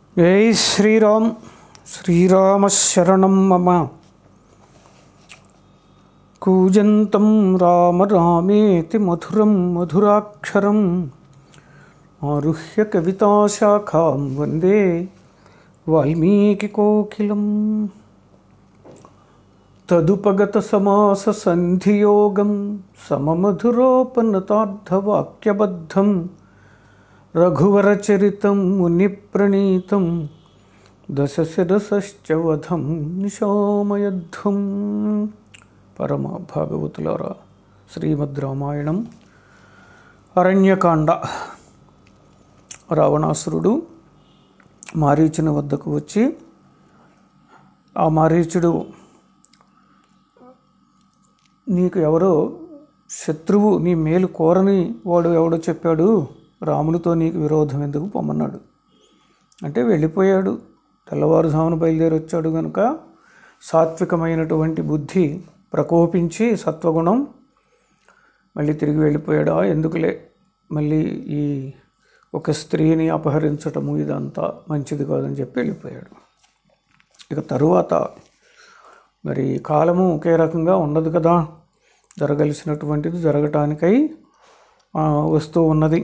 జై శ్రీరామ్ శ్రీరామ శరణం మమ కూజంతం రామ రామేతి మధురం మధురాక్షరం ఆరుహ్య కవితాశాఖాం వందే వాల్మీకికోకిలం తదుపగత సమాస సంధియోగం సమమధురోపనతార్థవాక్యబద్ధం రఘువరచరితం మునిప్రణీతం దశశిరసశ్చ వధం నిశామయధ్వం పరమ భాగవతులారా శ్రీమద్ రామాయణం అరణ్యకాండ రావణాసురుడు మారీచుని వద్దకు వచ్చి ఆ మారీచుడు నీకు ఎవరో శత్రువు నీ మేలు కోరని వాడు ఎవడో చెప్పాడు రామునితో నీకు విరోధం ఎందుకు పొమ్మన్నాడు అంటే వెళ్ళిపోయాడు తెల్లవారుజామున బయలుదేరి వచ్చాడు కనుక సాత్వికమైనటువంటి బుద్ధి ప్రకోపించి సత్వగుణం మళ్ళీ తిరిగి వెళ్ళిపోయాడా ఎందుకులే మళ్ళీ ఈ ఒక స్త్రీని అపహరించటము ఇదంతా మంచిది కాదని చెప్పి వెళ్ళిపోయాడు ఇక తరువాత మరి కాలము ఒకే రకంగా ఉండదు కదా జరగలిసినటువంటిది జరగటానికై ఆ, వస్తూ ఉన్నది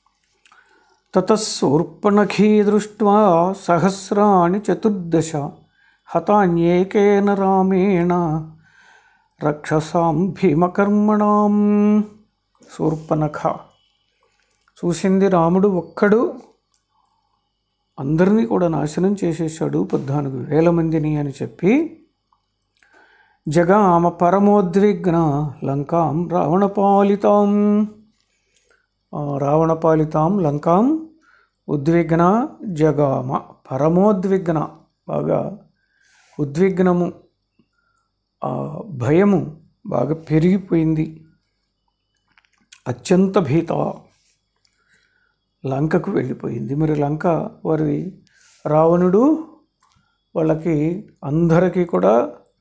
తతస్సూర్పణఖీ దృష్ట్వా సహస్రాణి చతుర్దశ హతాన్యేకేన రామేణ రక్షసాం భీమకర్మణాం శూర్పణఖ చూసింది రాముడు ఒక్కడు అందరినీ కూడా నాశనం చేసేసాడు పద్నాలుగు వేల మందిని అని చెప్పి జగామ పరమోద్విగ్న లంకాం రావణపాలితాం ఆ, రావణపాలితాం లంకాం ఉద్విగ్న జగామ పరమోద్విగ్న బాగా ఉద్విగ్నము ఆ, భయము బాగా పెరిగిపోయింది అత్యంత భీత లంకకు వెళ్ళిపోయింది మరి లంక వారి రావణుడు వాళ్ళకి అందరికీ కూడా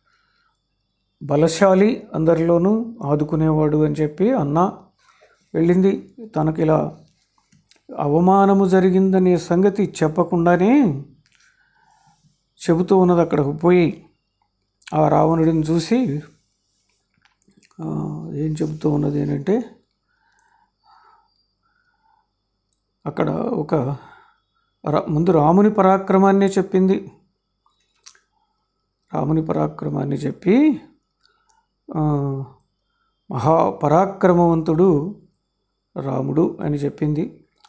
బలశాలి అందరిలోనూ ఆదుకునేవాడు అని చెప్పి అన్న వెళ్ళింది తనకిలా అవమానము జరిగిందనే సంగతి చెప్పకుండానే చెబుతూ ఉన్నది అక్కడికి పోయి ఆ రావణుడిని చూసి ఆ, ఏం చెబుతూ ఉన్నది ఏంటంటే అక్కడ ఒక రా- ముందు రాముని పరాక్రమాన్నే చెప్పింది రాముని పరాక్రమాన్ని చెప్పి ఆ, మహాపరాక్రమవంతుడు రాముడు అని చెప్పింది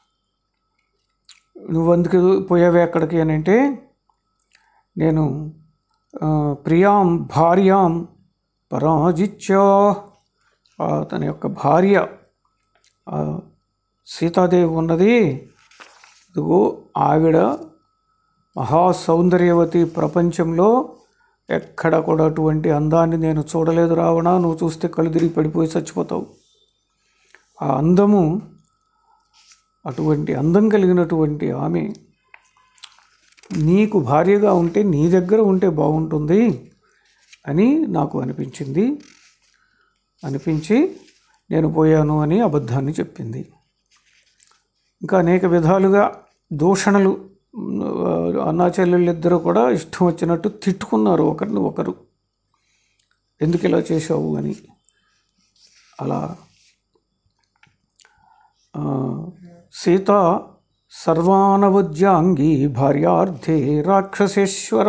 నువ్వు అందుకు పోయావే అక్కడికి అని అంటే నేను ఆ, ప్రియాం భార్యాం పరాజిత్య ఆ, తన యొక్క భార్య ఆ, సీతాదేవి ఉన్నది ఇదిగో ఆవిడ మహాసౌందర్యవతి ప్రపంచంలో ఎక్కడ కూడా అటువంటి అందాన్ని నేను చూడలేదు రావణ నువ్వు చూస్తే కళ్ళు తిరిగి పడిపోయి చచ్చిపోతావు ఆ అందము అటువంటి అందం కలిగినటువంటి ఆమె నీకు భార్యగా ఉంటే నీ దగ్గర ఉంటే బాగుంటుంది అని నాకు అనిపించింది అనిపించి నేను పోయాను అని అబద్ధాన్ని చెప్పింది ఇంకా అనేక విధాలుగా దూషణలు అన్నా చెల్లెళ్ళిద్దరూ కూడా ఇష్టం వచ్చినట్టు తిట్టుకున్నారు ఒకరిని ఒకరు ఎందుకు ఇలా చేశావు అని అలా ఆ, సీత సర్వానవద్యాంగి భార్యార్థే రాక్షసేశ్వర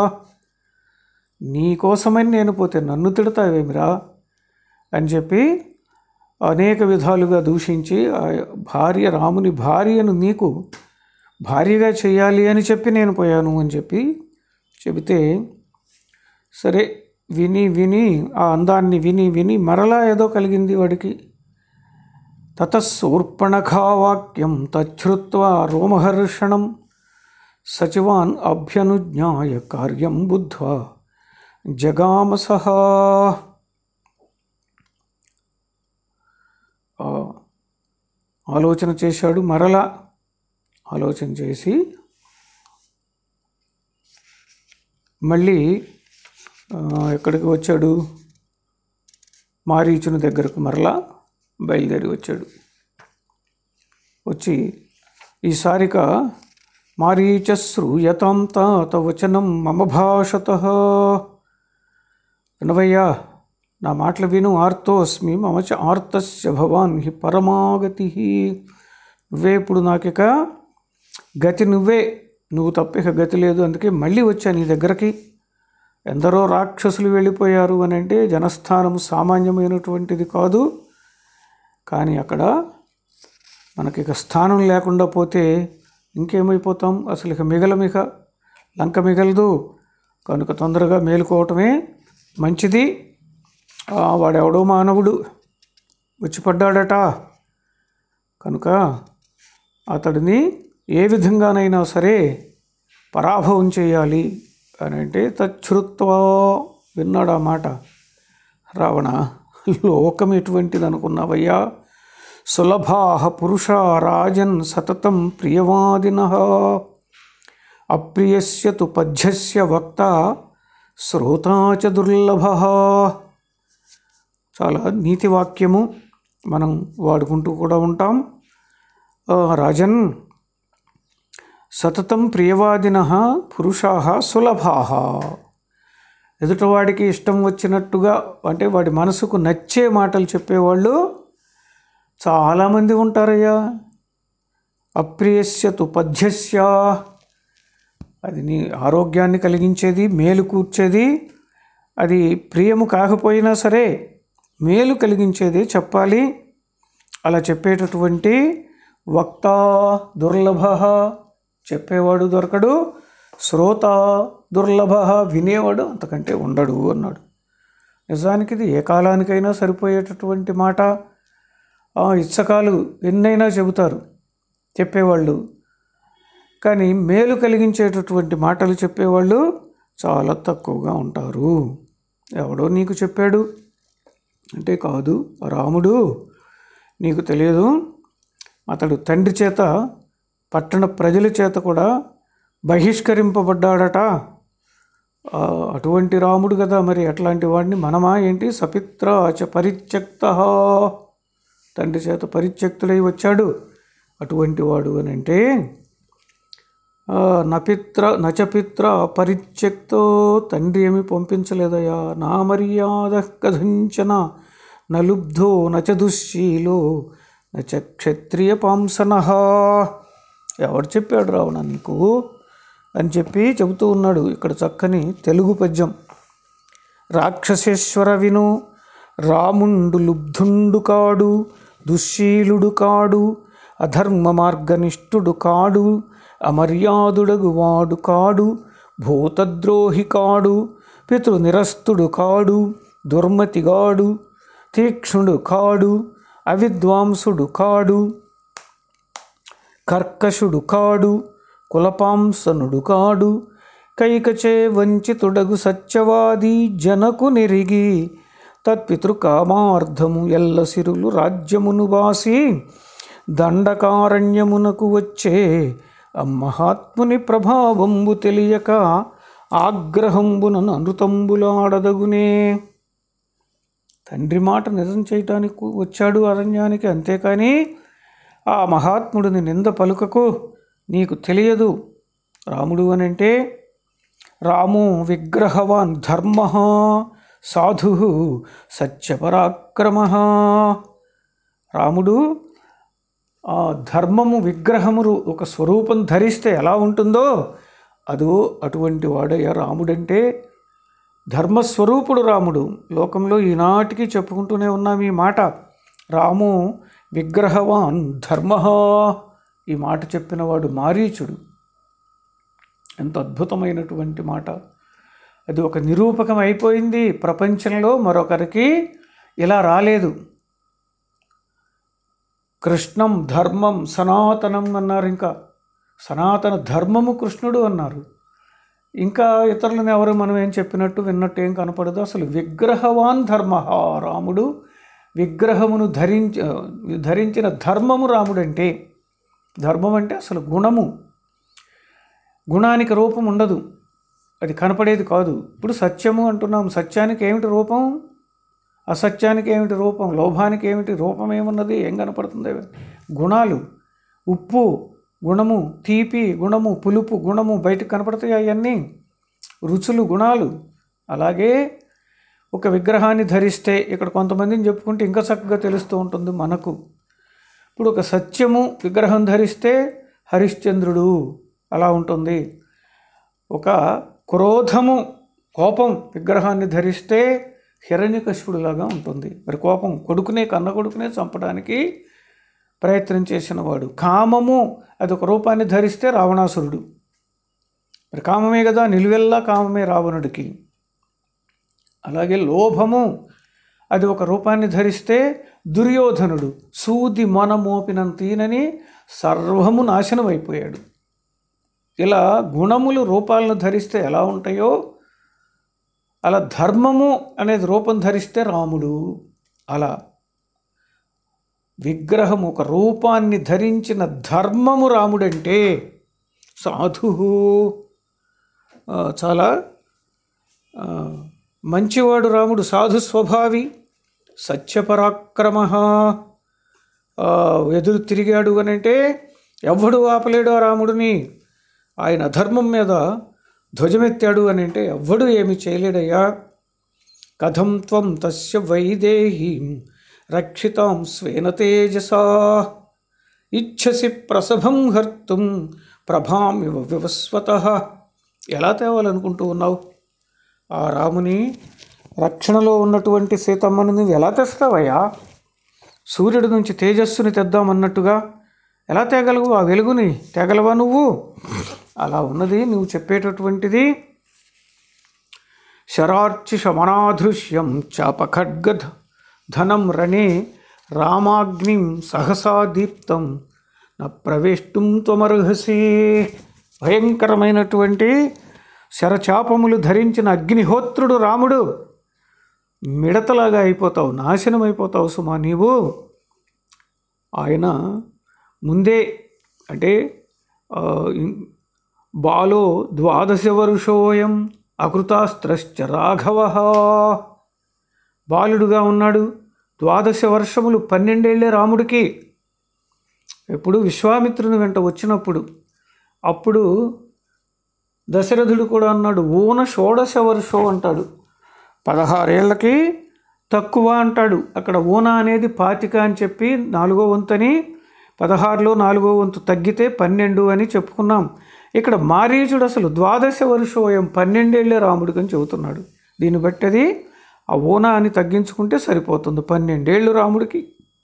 నీకోసమని నేను పోతే నన్ను తిడతావేమిరా అని చెప్పి అనేక విధాలుగా దూషించి ఆ భార్య రాముని భార్యను నీకు భార్యగా చేయాలి అని చెప్పి నేను పోయాను అని చెప్పి చెబితే సరే విని విని ఆ అందాన్ని విని విని మరలా ఏదో కలిగింది వాడికి తతస్సూర్పణఖావాక్యం తచ్చుత్వా రోమహర్షణం సచివాన్ అభ్యనుజ్ఞాయ కార్యం బుద్ధ్వా జగామసహ ఆ, ఆలోచన చేశాడు మరలా ఆలోచన చేసి మళ్ళీ ఆ, ఎక్కడికి వచ్చాడు మారీచుని దగ్గరకు మరలా బయలుదేరి వచ్చాడు వచ్చి ఈసారిక మారీచ శ్రూయతాం తాత వచనం మమ భాషత వినవయ్యా నా మాటలు విను ఆర్తోస్మి మమ చ ఆర్తస్య భవాన్ హి పరమాగతి నువ్వే ఇప్పుడు నాకిక గతి నువ్వే నువ్వు తప్పిక గతి లేదు అందుకే మళ్ళీ వచ్చా నీ దగ్గరకి ఎందరో రాక్షసులు వెళ్ళిపోయారు అని అంటే జనస్థానం సామాన్యమైనటువంటిది కాదు కానీ అక్కడ మనకి ఇక స్థానం లేకుండా పోతే ఇంకేమైపోతాం అసలు ఇక మిగలమిక లంక మిగలదు కనుక తొందరగా మేలుకోవటమే మంచిది ఆ, వాడెవడో మానవుడు వచ్చి పడ్డాడట కనుక అతడిని ఏ విధంగానైనా సరే పరాభవం చేయాలి అని అంటే తచ్చుత్వా విన్నాడు ఆ మాట రావణ లోకం ఎటువంటిది అనుకున్నావయ్యా సులభా పురుష రాజన్ సతతం ప్రియవాదిన అప్రియస్య తు పద్యస్య వక్త శ్రోతా చ దుర్లభ చాలా నీతి వాక్యము మనం వాడుకుంటూ కూడా ఉంటాం ఆ, రాజన్ సతతం ప్రియవాదిన పురుషా సులభా ఎదుటివాడికి ఇష్టం వచ్చినట్టుగా అంటే వాడి మనసుకు నచ్చే మాటలు చెప్పేవాళ్ళు చాలామంది ఉంటారయ్యా అప్రియస్యతు పద్యస్య అది నీ ఆరోగ్యాన్ని కలిగించేది మేలు కూర్చేది అది ప్రియము కాకపోయినా సరే మేలు కలిగించేది చెప్పాలి అలా చెప్పేటటువంటి వక్త దుర్లభ చెప్పేవాడు దొరకడు శ్రోత దుర్లభ వినేవాడు అంతకంటే ఉండడు అన్నాడు నిజానికి ఇది ఏ కాలానికైనా సరిపోయేటటువంటి మాట ఆ ఇచ్చకాలు ఎన్నైనా చెబుతారు చెప్పేవాళ్ళు కానీ మేలు కలిగించేటటువంటి మాటలు చెప్పేవాళ్ళు చాలా తక్కువగా ఉంటారు ఎవడో నీకు చెప్పాడు అంటే కాదు రాముడు నీకు తెలియదు అతడు తండ్రి చేత పట్టణ ప్రజల చేత కూడా బహిష్కరింపబడ్డాడట ఆ, అటువంటి రాముడు కదా మరి అట్లాంటి వాడిని మనమా ఏంటి సపిత్ర చ పరిత్యక్త తండ్రి చేత పరిత్యక్తుడై వచ్చాడు అటువంటి వాడు అని అంటే ఆ, నపిత్ర నచపిత్ర పరిత్యక్తో తండ్రి ఏమి పంపించలేదయా నా మర్యాద కథంచన నలుబ్ధో నచ దుశ్శీలో నచ క్షత్రియ పాంసన ఎవరు చెప్పాడు రావణ నీకు అని చెప్పి చెబుతూ ఉన్నాడు ఇక్కడ చక్కని తెలుగు పద్యం రాక్షసేశ్వర విను రాముండు లుబ్ధుండు కాడు దుశ్శీలుడు కాడు అధర్మ మార్గనిష్ఠుడు కాడు అమర్యాదుడగు వాడు కాడు భూతద్రోహి కాడు పితృనిరస్తుడు కాడు దుర్మతిగాడు తీక్ష్ణుడు కాడు అవిద్వాంసుడు కాడు కర్కశుడు కాడు కులపాంసనుడు కాడు కైకచే వంచితుడగు సత్యవాది జనకు నెరిగి తత్పితృకామార్థము ఎల్ల సిరులు రాజ్యమును బాసి దండకారణ్యమునకు వచ్చే ఆ మహాత్ముని ప్రభావంబు తెలియక ఆగ్రహంబునను అనృతంబులాడదగునే తండ్రి మాట నిజం చేయటానికి వచ్చాడు అరణ్యానికి అంతేకాని ఆ మహాత్ముడిని నింద పలుకకు నీకు తెలియదు రాముడు అని అంటే రాము విగ్రహవాన్ ధర్మ సాధు సత్యపరాక్రమ రాముడు ఆ ధర్మము విగ్రహము రు- ఒక స్వరూపం ధరిస్తే ఎలా ఉంటుందో అదో అటువంటి వాడయ్య రాముడంటే ధర్మస్వరూపుడు రాముడు లోకంలో ఈనాటికి చెప్పుకుంటూనే ఉన్నాం ఈ మాట రాము విగ్రహవాన్ ధర్మ ఈ మాట చెప్పినవాడు మారీచుడు ఎంత అద్భుతమైనటువంటి మాట అది ఒక నిరూపకం అయిపోయింది ప్రపంచంలో మరొకరికి ఇలా రాలేదు కృష్ణం ధర్మం సనాతనం అన్నారు ఇంకా సనాతన ధర్మము కృష్ణుడు అన్నారు ఇంకా ఇతరులను ఎవరు మనం ఏం చెప్పినట్టు విన్నట్టు ఏం కనపడదు అసలు విగ్రహవాన్ ధర్మ రాముడు విగ్రహమును ధరించ ధరించిన ధర్మము రాముడంటే ధర్మం అంటే అసలు గుణము గుణానికి రూపం ఉండదు అది కనపడేది కాదు ఇప్పుడు సత్యము అంటున్నాం సత్యానికి ఏమిటి రూపం అసత్యానికి ఏమిటి రూపం లోభానికి ఏమిటి రూపం ఏమున్నది ఏం కనపడుతుంది గుణాలు ఉప్పు గుణము తీపి గుణము పులుపు గుణము బయటకు కనపడతాయి అవన్నీ రుచులు గుణాలు అలాగే ఒక విగ్రహాన్ని ధరిస్తే ఇక్కడ కొంతమందిని చెప్పుకుంటే ఇంకా చక్కగా తెలుస్తూ ఉంటుంది మనకు ఇప్పుడు ఒక సత్యము విగ్రహం ధరిస్తే హరిశ్చంద్రుడు అలా ఉంటుంది ఒక క్రోధము కోపం విగ్రహాన్ని ధరిస్తే హిరణ్యకశిపుడులాగా ఉంటుంది మరి కోపం కొడుకునే కన్న కొడుకునే చంపడానికి ప్రయత్నం చేసిన వాడు కామము అది ఒక రూపాన్ని ధరిస్తే రావణాసురుడు మరి కామమే కదా నిలువెల్లా కామమే రావణుడికి అలాగే లోభము అది ఒక రూపాన్ని ధరిస్తే దుర్యోధనుడు సూది మన మోపినంతీనని సర్వము నాశనం అయిపోయాడు ఇలా గుణములు రూపాలను ధరిస్తే ఎలా ఉంటాయో అలా ధర్మము అనేది రూపం ధరిస్తే రాముడు అలా విగ్రహం ఒక రూపాన్ని ధరించిన ధర్మము రాముడంటే సాధు ఆ, చాలా ఆ, మంచివాడు రాముడు సాధు స్వభావి సత్యపరాక్రమ ఆ, ఎదురు తిరిగాడు అని అంటే ఎవ్వడు ఆపలేడు ఆ రాముడిని ఆయన అధర్మం మీద ధ్వజమెత్తాడు అని అంటే ఎవ్వడు ఏమి చేయలేడయ్యా కథం త్వం తస్య వైదేహీం రక్షితాం స్వేన తేజసా ఇచ్చసి ప్రసభం హర్తుం ప్రభాం ఇవ వివస్వత ఎలా తేవాలనుకుంటూ ఉన్నావు ఆ రాముని రక్షణలో ఉన్నటువంటి సీతమ్మను నువ్వు ఎలా తెస్తావయ్యా సూర్యుడి నుంచి తేజస్సుని తెద్దామన్నట్టుగా ఎలా తేగలవు ఆ వెలుగుని తేగలవా నువ్వు అలా ఉన్నది నువ్వు చెప్పేటటువంటిది శరార్చి శమనాదృశ్యం చాపఖడ్గ ధనం రణే రామాగ్నిం సహసా దీప్తం న ప్రవేష్టుం త్వమర్హసి భయంకరమైనటువంటి శరచాపములు ధరించిన అగ్నిహోత్రుడు రాముడు మిడతలాగా అయిపోతావు నాశనం అయిపోతావు సుమా నీవు ఆయన ముందే అంటే ఆ, ఇం- బాలో ద్వాదశ వరుషోయం అకృతాస్త్రశ్చ రాఘవ బాలుడుగా ఉన్నాడు ద్వాదశ వర్షములు పన్నెండేళ్లే రాముడికి ఎప్పుడు విశ్వామిత్రుని వెంట వచ్చినప్పుడు అప్పుడు దశరథుడు కూడా అన్నాడు ఊన షోడశ వర్షో అంటాడు పదహారేళ్లకి తక్కువ అంటాడు అక్కడ ఊన అనేది పాతిక అని చెప్పి నాలుగో వంతని పదహారులో నాలుగో వంతు తగ్గితే పన్నెండు అని చెప్పుకున్నాం ఇక్కడ మారీచుడు అసలు ద్వాదశ వర్షోయం పన్నెండేళ్లే రాముడికి అని చెబుతున్నాడు దీన్ని బట్టి అది ఆ ఊన అని తగ్గించుకుంటే సరిపోతుంది పన్నెండేళ్ళు రాముడికి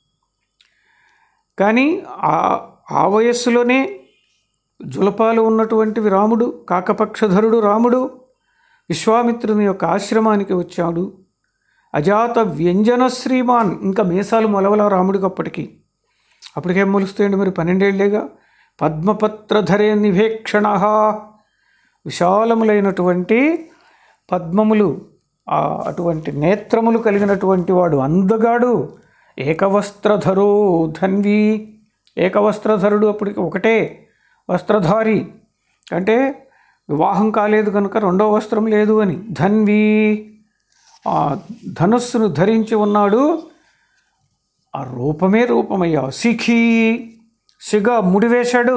కానీ ఆ ఆ వయస్సులోనే జులపాలు ఉన్నటువంటివి రాముడు కాకపక్షధరుడు రాముడు విశ్వామిత్రుని యొక్క ఆశ్రమానికి వచ్చాడు అజాత వ్యంజన శ్రీమాన్ ఇంకా మీసాలు మొలవల రాముడికి అప్పటికి అప్పటికేం మొలుస్తాయండి మరి పన్నెండేళ్లేగా పద్మపత్రధరే నివేక్షణ విశాలములైనటువంటి పద్మములు ఆ అటువంటి నేత్రములు కలిగినటువంటి వాడు అందగాడు ఏకవస్త్రధరో ధన్వి ఏకవస్త్రధరుడు అప్పటికి ఒకటే వస్త్రధారి అంటే వివాహం కాలేదు కనుక రెండో వస్త్రం లేదు అని ధన్వి ఆ ధనుస్సును ధరించి ఉన్నాడు ఆ రూపమే రూపమయ్యా సిఖి సిగ ముడివేశాడు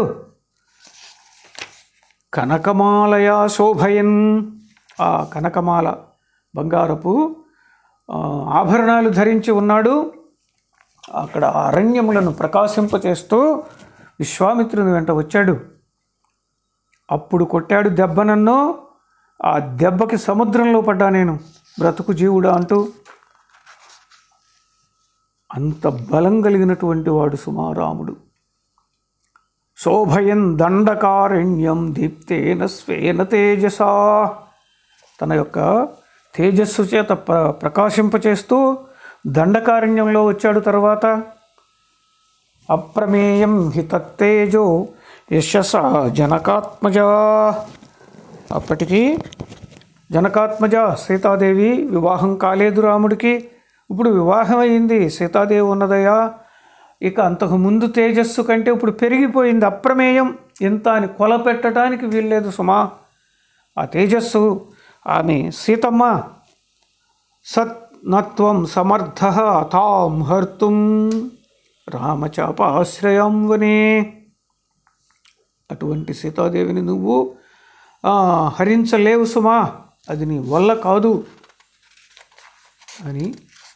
కనకమాలయ శోభయన్ ఆ కనకమాల బంగారపు ఆ, ఆభరణాలు ధరించి ఉన్నాడు అక్కడ అరణ్యములను ప్రకాశింపచేస్తూ విశ్వామిత్రుని వెంట వచ్చాడు అప్పుడు కొట్టాడు దెబ్బ నన్ను ఆ దెబ్బకి సముద్రంలో పడ్డా నేను బ్రతుకు జీవుడా అంటూ అంత బలం కలిగినటువంటి వాడు సుమారాముడు శోభయన్ దండకారణ్యం దీప్తేన స్వేన తేజసా తన యొక్క తేజస్సు చేత ప్ర ప్రకాశింపచేస్తూ దండకారణ్యంలో వచ్చాడు తర్వాత అప్రమేయం హి తత్తేజో యశస జనకాత్మజ అప్పటికి జనకాత్మజ సీతాదేవి వివాహం కాలేదు రాముడికి ఇప్పుడు వివాహం అయింది సీతాదేవి ఉన్నదయా ఇక అంతకు ముందు తేజస్సు కంటే ఇప్పుడు పెరిగిపోయింది అప్రమేయం ఎంత అని కొల పెట్టడానికి వీల్లేదు సుమా ఆ తేజస్సు ఆమె సీతమ్మ సత్ నత్వం సమర్థ తాం హర్తుం రామచాపాశ్రయం వనే అటువంటి సీతాదేవిని నువ్వు ఆ, హరించలేవు సుమా అది నీ వల్ల కాదు అని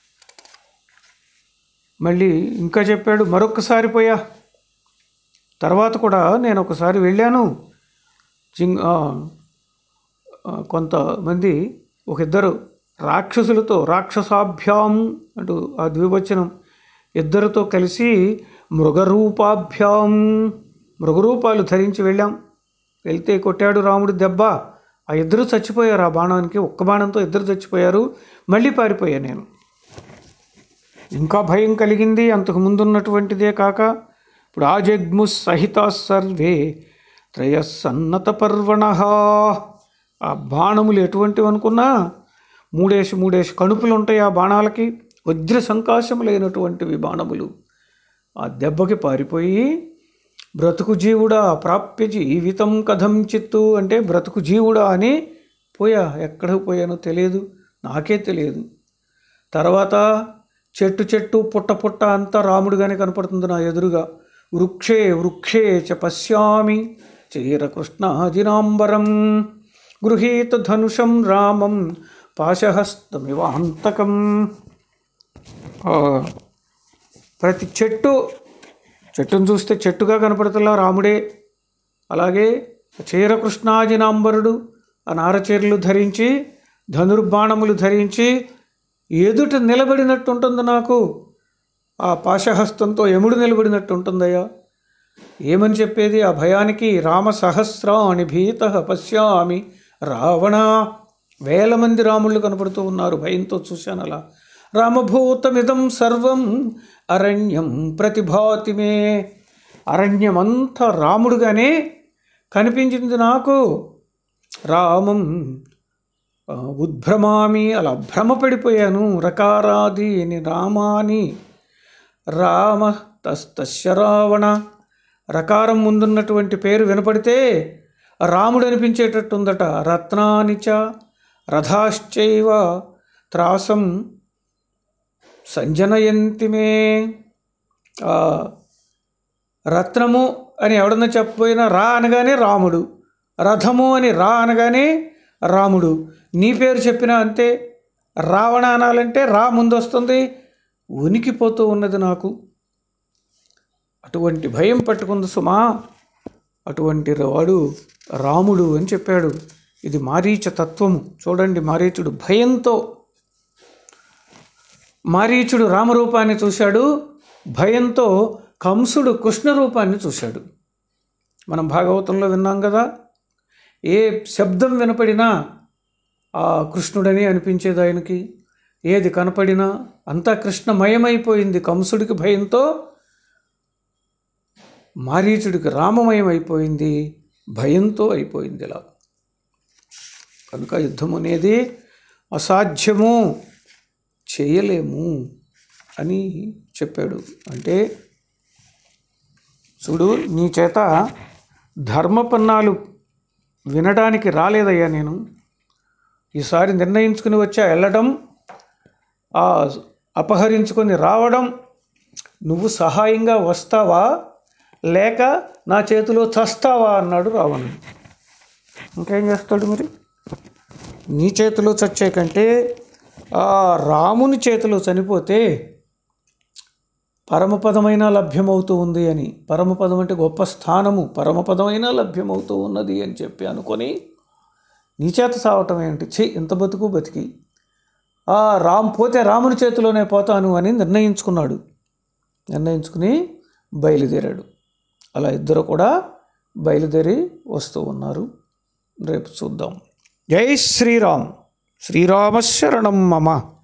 మళ్ళీ ఇంకా చెప్పాడు మరొక్కసారి పోయా తర్వాత కూడా నేను ఒకసారి వెళ్ళాను జింగ్ ఆ, ఆ, కొంతమంది ఒక ఇద్దరు రాక్షసులతో రాక్షసాభ్యాం అంటూ ఆ ద్వివచనం ఇద్దరితో కలిసి మృగరూపాభ్యాం మృగరూపాలు ధరించి వెళ్ళాం వెళ్తే కొట్టాడు రాముడు దెబ్బ ఆ ఇద్దరు చచ్చిపోయారు ఆ బాణానికి ఒక్క బాణంతో ఇద్దరు చచ్చిపోయారు మళ్ళీ పారిపోయా నేను ఇంకా భయం కలిగింది అంతకు ముందున్నటువంటిదే కాక ఇప్పుడు ఆ జగ్ము సహిత సర్వే త్రయసన్నత పర్వణ ఆ బాణములు ఎటువంటివి అనుకున్నా మూడేసి మూడేసి కణుపులు ఉంటాయి ఆ బాణాలకి వజ్ర సంకాశములైనటువంటివి బాణములు ఆ దెబ్బకి పారిపోయి బ్రతుకు జీవుడా ప్రాప్య జీవితం కథం చిత్తు అంటే బ్రతుకు జీవుడా అని పోయా ఎక్కడికి పోయానో తెలియదు నాకే తెలియదు తర్వాత చెట్టు చెట్టు పుట్ట పుట్ట అంతా రాముడుగానే కనపడుతుంది నా ఎదురుగా వృక్షే వృక్షే చ పశ్యామి చీర కృష్ణాజినాంబరం గృహీత ధనుషం రామం పాశహస్తమివాంతకం ఆ, ప్రతి చెట్టు చెట్టును చూస్తే చెట్టుగా కనపడుతున్నా రాముడే అలాగే చీరకృష్ణాజినాంబరుడు ఆ నారచీరలు ధరించి ధనుర్బాణములు ధరించి ఎదుట నిలబడినట్టు ఉంటుంది నాకు ఆ పాశహస్తంతో యముడు నిలబడినట్టు ఉంటుందయ్యా ఏమని చెప్పేది ఆ భయానికి రామ సహస్రాణి భీత పశ్యామి రావణ వేల మంది రాముళ్ళు కనపడుతూ ఉన్నారు భయంతో చూశాను అలా రామభూతమిదం సర్వం అరణ్యం ప్రతిభాతి మే అరణ్యమంతా రాముడుగానే కనిపించింది నాకు రామం ఆ, ఉద్భ్రమామి అలా భ్రమపడిపోయాను రకారాది అని రామాని రామ తస్తస్య రావణ రకారం ముందున్నటువంటి పేరు వినపడితే రాముడు అనిపించేటట్టుందట రత్నానిచ రథాశ్చైవ త్రాసం సంజనయంతి మే ఆ, రత్నము అని ఎవడన్నా చెప్పపోయినా రా అనగానే రాముడు రథము అని రా అనగానే రాముడు నీ పేరు చెప్పినా అంతే రావణ అనాలంటే రా ముందొస్తుంది ఉనికిపోతూ ఉన్నది నాకు అటువంటి భయం పట్టుకుంది సుమా అటువంటి వాడు రాముడు అని చెప్పాడు ఇది మారీచ తత్వము చూడండి మారీచుడు భయంతో మారీచుడు రామరూపాన్ని చూశాడు భయంతో కంసుడు కృష్ణ రూపాన్ని చూశాడు మనం భాగవతంలో విన్నాం కదా ఏ శబ్దం వినపడినా ఆ కృష్ణుడని అనిపించేది ఆయనకి ఏది కనపడినా అంతా కృష్ణమయమైపోయింది కంసుడికి భయంతో మారీచుడికి రామమయం అయిపోయింది భయంతో అయిపోయింది ఇలా కనుక యుద్ధం అనేది అసాధ్యము చేయలేము అని చెప్పాడు అంటే చూడు నీ చేత ధర్మపన్నాలు వినడానికి రాలేదయ్యా నేను ఈసారి నిర్ణయించుకుని వచ్చా వెళ్ళడం ఆ అపహరించుకొని రావడం నువ్వు సహాయంగా వస్తావా లేక నా చేతిలో చస్తావా అన్నాడు రావణుడు ఇంకేం చేస్తాడు మరి నీ చేతిలో చచ్చే కంటే ఆ రాముని చేతిలో చనిపోతే పరమపదమైన లభ్యమవుతూ ఉంది అని పరమపదం అంటే గొప్ప స్థానము పరమపదమైనా లభ్యమవుతూ ఉన్నది అని చెప్పి అనుకొని నీ చేత సావటం ఏంటి ఛీ ఇంత బతుకు బతికి ఆ రామ్ పోతే రాముని చేతిలోనే పోతాను అని నిర్ణయించుకున్నాడు నిర్ణయించుకుని బయలుదేరాడు అలా ఇద్దరు కూడా బయలుదేరి వస్తూ ఉన్నారు రేపు చూద్దాం జై శ్రీరామ్ శ్రీరామశరణం మమ